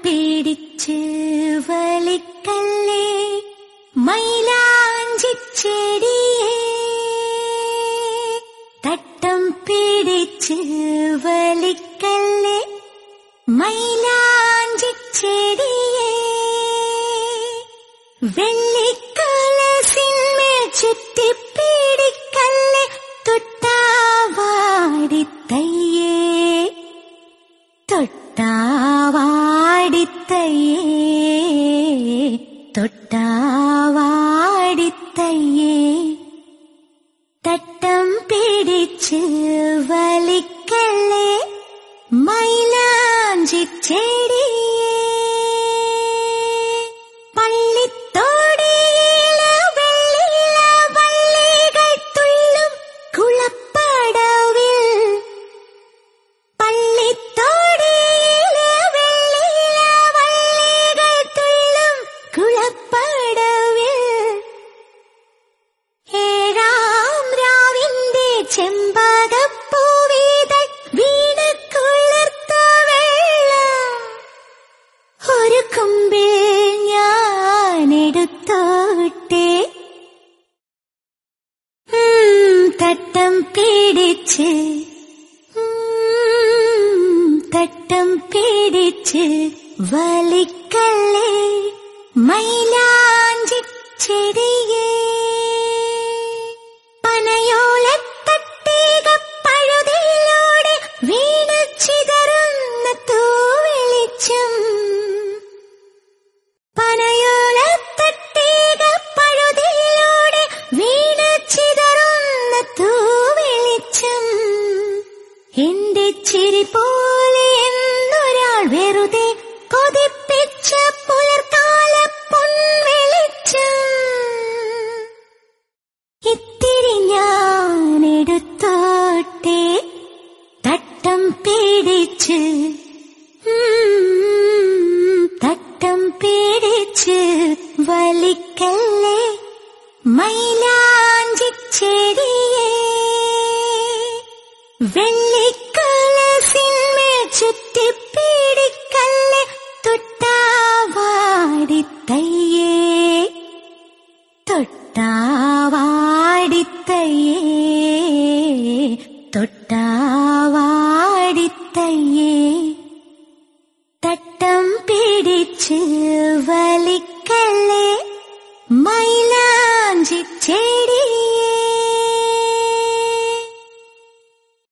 പിടിച്ച് വലിക്കല്ലേ മൈലാഞ്ചിച്ചെടിയേ തട്ടം പിടിച്ച് വലിക്കല്ലേ മൈലാഞ്ചിച്ചെടിയേ വെള്ളിക്കലസിന്മേൽ ചുറ്റിപ്പിടിക്കല്ലേ തൊട്ടാവാടിത്തയ്യേ തൊട്ടാവാടിത്തയ്യേ തൊട്ടാവാടിത്തയ്യേ തട്ടം പിടിച്ച് വലിക്കല്ലേ മൈലാഞ്ചി ചെടിയേ പള്ളിത്തോടിയില വെള്ളില വള്ളികൾ തുള്ളും കുളപ്പടവിൽ പള്ളിത്തോടിയില വെള്ളില വള്ളികൾ തുള്ളും കുളപ്പടവിൽ ഏഴാം രാവിന്റെ ചെമ്പകപ്പൂവീതൾ വീണ് കുളിർത്ത വെള്ളം ഒരു കുമ്പിൽ ഞാൻ എടുത്തോട്ടെ ഉം, തട്ടം പിടിച്ച് ഉം, തട്ടം പിടിച്ച് വലിക്കല്ലേ മൈലാഞ്ചി ചെടിയേ പനയോലത്തട്ടേക പഴുതിലൂടെ വീണ് ചിതറുന്ന തൂവെളിച്ചം പനയോലത്തട്ടേക പഴുതിലൂടെ വീണ് ചിതറുന്ന തൂവെളിച്ചം എന്റെ ചിരി പോലെ എന്നൊരാൾ വെറുതെ കൊതിപ്പിച്ച പുലർക്കാല പൊൻവെളിച്ചം ഇത്തിരി ഞാൻ എടുത്തോട്ടെ തട്ടം പിടിച്ച് ഉം, തട്ടം പിടിച്ച് വലിക്കല്ലേ മൈലാഞ്ചി ചെടിയേ വെള്ളിക്കലസിന്മേൽ ചുറ്റിപ്പിടിക്കല്ലേ തൊട്ടാവാടിത്തയ്യേ തൊട്ടാവാടിത്തയ്യേ തൊട്ടാവാടിത്തയ്യേ തട്ടം പിടിച്ച് വലിക്കല്ലേ മൈ